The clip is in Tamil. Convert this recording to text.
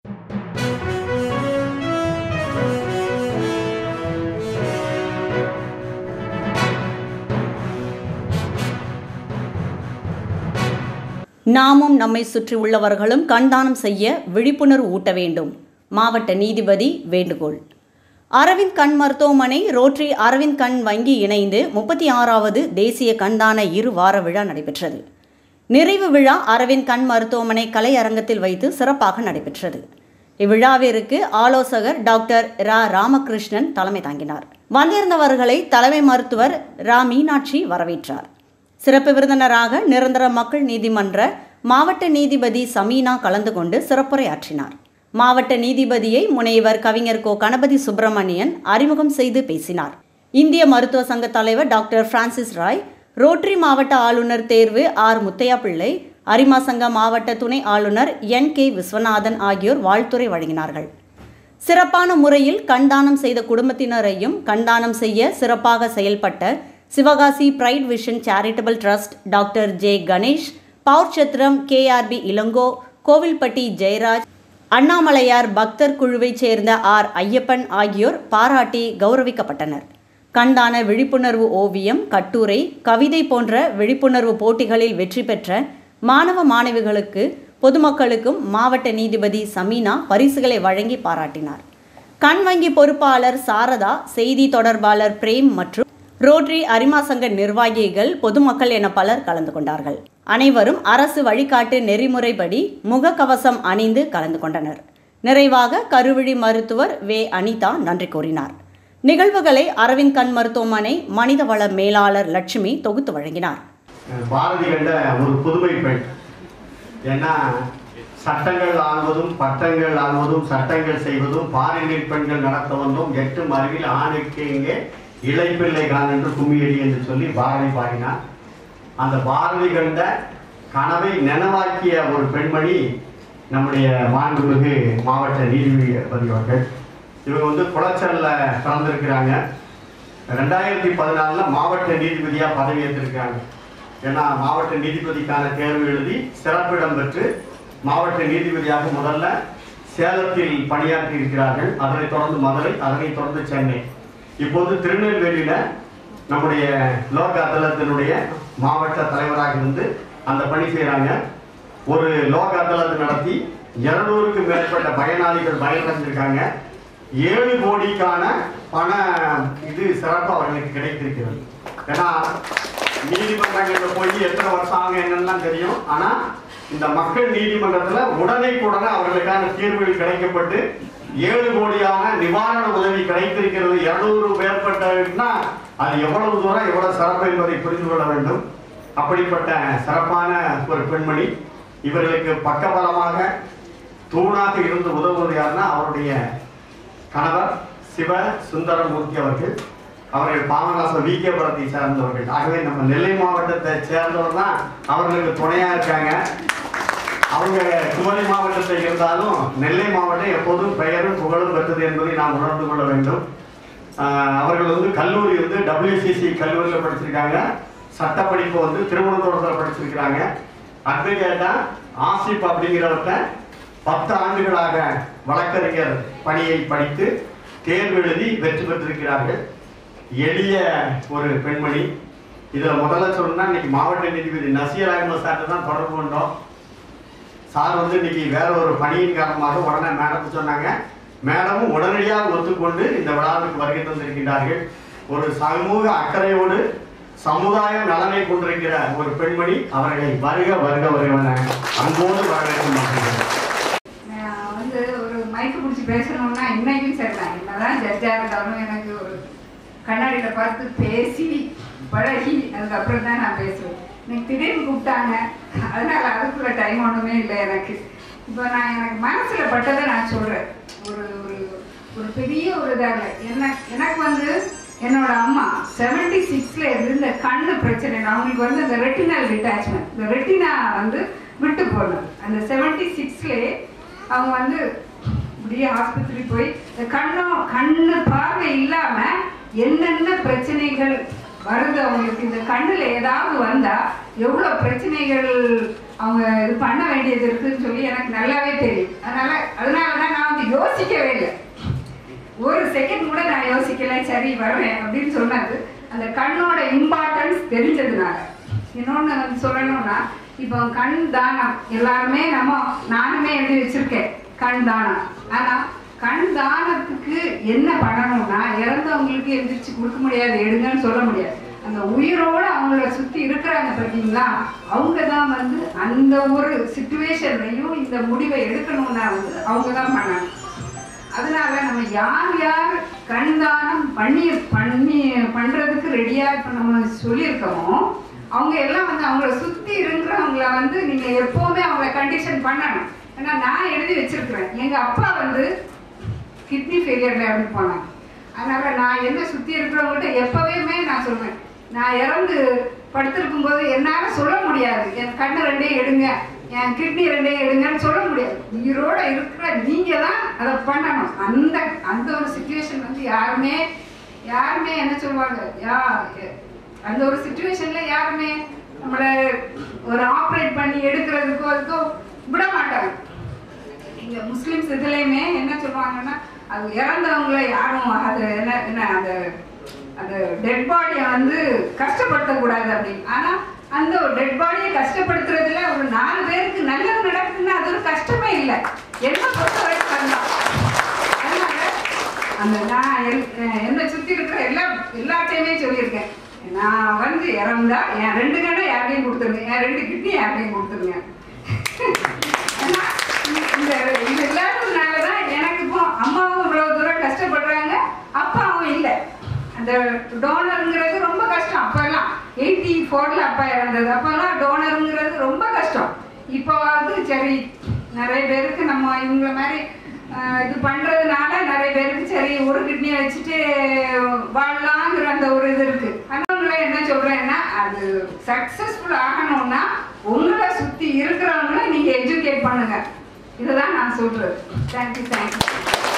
நாமும் நம்மை சுற்றி உள்ளவர்களும் கண்தானம் செய்ய விழிப்புணர்வு ஊட்ட வேண்டும் மாவட்ட நீதிபதி வேண்டுகோள் அரவிந்த் கண் மருத்துவமனை ரோட்டரி அரவிந்த் கண் வங்கி இணைந்து முப்பத்தி ஆறாவது தேசிய கண்தான இரு வார விழா நடைபெற்றது நிறைவு விழா அரவிந்த் கண் மருத்துவமனை கலையரங்கத்தில் வைத்து சிறப்பாக நடைபெற்றது இவ்விழாவிற்கு ஆலோசகர் டாக்டர் ரா ராமகிருஷ்ணன் தலைமை தாங்கினார் வந்திருந்தவர்களை தலைமை மருத்துவர் ரா மீனாட்சி வரவேற்றார் சிறப்பு விருந்தினராக நிரந்தர மக்கள் நீதிமன்ற மாவட்ட நீதிபதி சமீனா கலந்து கொண்டு சிறப்புரையாற்றினார் மாவட்ட நீதிபதியை முனைவர் கவிஞர் கோ கணபதி சுப்பிரமணியன் அறிமுகம் செய்து பேசினார் இந்திய மருத்துவ சங்க தலைவர் டாக்டர் பிரான்சிஸ் ராய் ரோட்டரி மாவட்ட ஆளுநர் தேர்வு ஆர் முத்தையா பிள்ளை அரிமா சங்க மாவட்ட துணை ஆளுநர் என் கே விஸ்வநாதன் ஆகியோர் வாழ்த்துரை வழங்கினார்கள் சிறப்பான முறையில் கண்தானம் செய்த குடும்பத்தினரையும் கண்தானம் செய்ய சிறப்பாக செயல்பட்ட Sivakasi bright vision charitable trust doctor J Ganesh Pavurchatram KRP Ilango Kovilpatti Jeyaraj Annamalaiyar பக்தர் குழுவைச் சேர்ந்த ஆர் ஐயப்பன் ஆகியோர் பாராட்டி கௌரவிக்கப்பட்டனர் கண்தான விழிப்புணர்வு ஓவியம் கட்டுரை கவிதை போன்ற விழிப்புணர்வு போட்டிகளில் வெற்றி பெற்ற மாணவ மாணவிகளுக்கு பொதுமக்களுக்கும் மாவட்ட நீதிபதி சமீனா பரிசுகளை வழங்கி பாராட்டினார் கண் வங்கி பொறுப்பாளர் சாரதா செய்தி தொடர்பாளர் பிரேம் மற்றும் ரோட்டரி அரிமா சங்க நிர்வாகிகள் பொதுமக்கள் என பலர் கலந்து கொண்டார்கள் அனைவரும் அரசு வழிகாட்டு நெறிமுறைப்படி முகக்கவசம் அணிந்து கலந்து கொண்டனர் நிறைவாக கருவிழி மருத்துவர் வே அனிதா நன்றி கூறினார் நிகழ்வுகளை அரவிந்த் கண் மருத்துவமனை மனிதவள மேலாளர் லட்சுமி தொகுத்து வழங்கினார் பாரதி கண்ட ஒரு புதுமை பெண் ஏன்னா சட்டங்கள் ஆள்வதும் பட்டங்கள் ஆள்வதும் சட்டங்கள் செய்வதும் பாரினில் பெண்கள் நடத்த வந்தோம் எட்டும் அறிவில் ஆணுக்கு இங்கே இளைப்பிள்ளை கான் என்று கும்மியடி என்று சொல்லி பாரதி பாடினார் அந்த பாரதி கண்ட கனவை நனவாக்கிய ஒரு பெண்மணி நம்முடைய மாண்புமிகு மாவட்ட நீதிபதி அவர்கள் இவங்க வந்து குளச்சல்ல பிறந்திருக்கிறாங்க ரெண்டாயிரத்தி பதினாலுல மாவட்ட நீதிபதியா பதவி ஏற்றிருக்காங்க ஏன்னா மாவட்ட நீதிபதிக்கான தேர்வு எழுதி சிறப்பிடம் பெற்று மாவட்ட நீதிபதியாக முதல்ல சேலத்தில் பணியாற்றி இருக்கிறார்கள் அதனைத் தொடர்ந்து மதுரை அதனைத் தொடர்ந்து சென்னை இப்போது திருநெல்வேலியில நம்முடைய லோக் அதாலத்தினுடைய மாவட்ட தலைவராக இருந்து அந்த பணி செய்கிறாங்க ஒரு லோக் அதாலத் நடத்தி இருநூறுக்கு மேற்பட்ட பயனாளிகள் பயனடைஞ்சிருக்காங்க ஏழு கோடிக்கான பண இது சிறப்பு அவர்களுக்கு கிடைத்திருக்கிறது ஏன்னா நீதிமன்றங்கள்ல போய் எத்தனை வருஷம் ஆகும் என்னெல்லாம் தெரியும் ஆனா இந்த மக்கள் நீதிமன்றத்துல உடனே அவர்களுக்கான தீர்வுகள் கிடைக்கப்பட்டு ஏழு கோடியான நிவாரண உதவி கிடைத்திருக்கிறது இருநூறு மேற்பட்டனா அது எவ்வளவு தூரம் எவ்வளவு சிறப்பு என்பதை புரிந்து கொள்ள வேண்டும் அப்படிப்பட்ட சிறப்பான ஒரு பெண்மணி இவர்களுக்கு பக்கபலமாக தூணாக இருந்து உதவுவது யாருன்னா அவருடைய கணவர் சிவ சுந்தரமூர்த்தி அவர்கள் அவர்கள் பாவநாசம் வி கேபுரத்தை சேர்ந்தவர்கள் ஆகவே நம்ம நெல்லை மாவட்டத்தை சேர்ந்தவர் தான் அவர்களுக்கு துணையா இருக்காங்க அவங்க குமரி மாவட்டத்தில் இருந்தாலும் நெல்லை மாவட்டம் எப்போதும் பெயரும் புகழும் பெற்றது என்பதை நாம் உணர்ந்து கொள்ள வேண்டும் ஆஹ் அவர்கள் வந்து கல்லூரி வந்து டபிள்யூசிசி கல்லூரியில் படிச்சிருக்காங்க சட்டப்படிப்பு வந்து திருவனந்தபுரத்தில் படிச்சிருக்கிறாங்க அட்வொகேட்டா ஆசிப் அப்படிங்கிறவர்கிட்ட பத்து ஆண்டுகளாக வழக்கறிஞர் பணியை படித்து தேர்வு எழுதி வெற்றி பெற்றிருக்கிறார்கள் எளிய ஒரு பெண்மணி இதில் முதல்ல சொல்லணும்னா இன்னைக்கு மாவட்ட நீதிபதி நசீர் அகமது சார்ட்ட தான் தொடர்பு கொண்டோம் சார் வந்து இன்னைக்கு வேற ஒரு பணியின் காரணமாக உடனே மேடத்தை சொன்னாங்க மேடமும் உடனடியாக ஒத்துக்கொண்டு இந்த விழாவுக்கு வருகை தந்திருக்கின்றார்கள் ஒரு சமூக அக்கறையோடு சமுதாய நலனை கொண்டிருக்கிற ஒரு பெண்மணி அவர்களை வருக வருக வருவன அன்போடு வரவேற்கும் மகிழ்கிறேன். நான் வந்து ஒரு மைக்கு பிடிச்சி பேசணும்னா இன்னைக்கும் சரிதான் என்னதான் ஜட்ஜாக இருந்தாலும் எனக்கு ஒரு கண்ணாடியில் பார்த்து பேசி பழகி அதுக்கப்புறம் தான் நான் பேசுவேன் எனக்கு திடீர்னு கூப்பிட்டாங்க அதனால அதுக்குள்ள டைம் ஒன்றுமே இல்லை எனக்கு இப்போ நான் எனக்கு மனசில் பட்டதை நான் சொல்கிறேன் ஒரு ஒரு ஒரு பெரிய ஒரு இதாக என்ன எனக்கு வந்து என்னோட அம்மா செவன்டி சிக்ஸில் இருந்து இந்த கண்ணு பிரச்சனை அவங்களுக்கு வந்து அந்த ரெட்டினல் டிட்டாச்மெண்ட் இந்த ரெட்டினா வந்து விட்டு போனது அந்த செவன்டி சிக்ஸ்லேயே அவங்க வந்து இப்படியே ஆஸ்பத்திரி போய் இந்த கண்ணும் கண்ணு பார்வை இல்லாம என்னென்ன பிரச்சனைகள் வருது அவங்களுக்கு இந்த கண்ணுல ஏதாவது வந்தா எவ்வளவு பிரச்சனைகள் அவங்க இது பண்ண வேண்டியது இருக்குன்னு சொல்லி எனக்கு நல்லாவே தெரியும் அதனால அதனால செகண்ட் கூட நான் யோசிக்கல சரி வருவேன் அப்படின்னு சொன்னது அந்த கண்ணோட இம்பார்ட்டன்ஸ் தெரிஞ்சதுனால இன்னொன்று வந்து சொல்லணும்னா இப்போ கண் தானம் எல்லாருமே நம்ம நானுமே எழுதி வச்சிருக்கேன் கண் தானம் ஆனா கண் தானத்துக்கு என்ன பண்ணணும்னா இறந்தவங்களுக்கு எந்திரிச்சு கொடுக்க முடியாது எடுங்கன்னு சொல்ல முடியாது அந்த உயிரோட அவங்கள சுத்தி இருக்கிறாங்க பார்த்தீங்களா அவங்க தான் வந்து அந்த ஒரு சுச்சுவேஷன்லையும் இந்த முடிவை எடுக்கணும்னா வந்து அவங்க தான் பண்ணணும் அதனால நம்ம யார் யார் கண்தானம் பண்ணி பண்ணி பண்றதுக்கு ரெடியா இப்ப நம்ம சொல்லியிருக்கோமோ அவங்க எல்லாம் வந்து அவங்கள சுத்தி இருக்கிறவங்கள வந்து நீங்க எப்பவுமே அவங்கள கண்டிஷன் பண்ணணும் ஏன்னா நான் எழுதி வச்சிருக்கிறேன் எங்க அப்பா வந்து கிட்னி ஃபெயிலியர்ல இறந்து போனாங்க அதனால நான் என்ன சுத்தி இருக்கிறவங்ககிட்ட எப்பவுமே நான் சொல்வேன் நான் இறந்து படுத்திருக்கும் போது என்னால சொல்ல முடியாது என் கண்ணு ரெண்டையும் எடுங்க என் கிட்னி ரெண்டையும் எடுங்கன்னு சொல்ல முடியாது உயிரோட இருக்கிற நீங்க தான் அதை பண்ணணும் அந்த அந்த ஒரு சுச்சுவேஷன் வந்து யாருமே யாருமே என்ன சொல்லுவாங்க யா அந்த ஒரு சுச்சுவேஷன்ல யாருமே நம்மளை ஒரு ஆப்ரேட் பண்ணி எடுக்கிறதுக்கோ அதுக்கோ விட மாட்டாங்க இங்க முஸ்லிம்ஸ் இதுலயுமே என்ன சொல்லுவாங்கன்னா அது இறந்தவங்கள யாரும் அது என்ன என்ன அந்த அந்த டெட் பாடியை வந்து கஷ்டப்படுத்தக்கூடாது அப்படின்னு ஆனா அந்த ஒரு டெட் பாடியை கஷ்டப்படுத்துறதுல ஒரு நாலு பேருக்கு நல்லது நடக்குதுன்னா அது ஒரு கஷ்டமே இல்லை என்ன பொறுத்த வரைக்கும் அதுதான். அதனால அந்த நான் என்- என்னை சுத்தி இருக்கிற எல்லா எல்லாத்தையுமே சொல்லியிருக்கேன் நான் வந்து இறந்தா என் ரெண்டு கடை யார்டையும் கொடுத்துருங்க என் ரெண்டு கிட்னி யார்டையும் கொடுத்துருங்க ஏன்னா, இந்த இது இல்லாததுனால தான் எனக்கு இப்போ அம்மாவும் இவ்வளவு தூரம் கஷ்டப்படுறாங்க அப்பாவும் இல்லை அந்த டோனருங்கிறது ரொம்ப கஷ்டம் அப்பெல்லாம் எயிட்டி ஃபோர்ல அப்பா இறந்தது அப்பெல்லாம் டோனருங்கிறது ரொம்ப கஷ்டம் இப்போ வந்து சரி நிறைய பேருக்கு நம்ம இவங்கள மாதிரி ஆஹ், இது பண்றதுனால நிறைய பேருக்கு சரி ஒரு கிட்னியை வச்சுட்டு வாழலாங்கிற அந்த ஒரு இது இருக்கு அதனால என்ன சொல்றேன்னா அது சக்சஸ்ஃபுல் ஆகணும்னா உங்களை சுத்தி இருக்கிறவங்கள நீங்க எஜுகேட் பண்ணுங்க இதுதான் நான் சொல்றது தேங்க்யூ தேங்க்யூ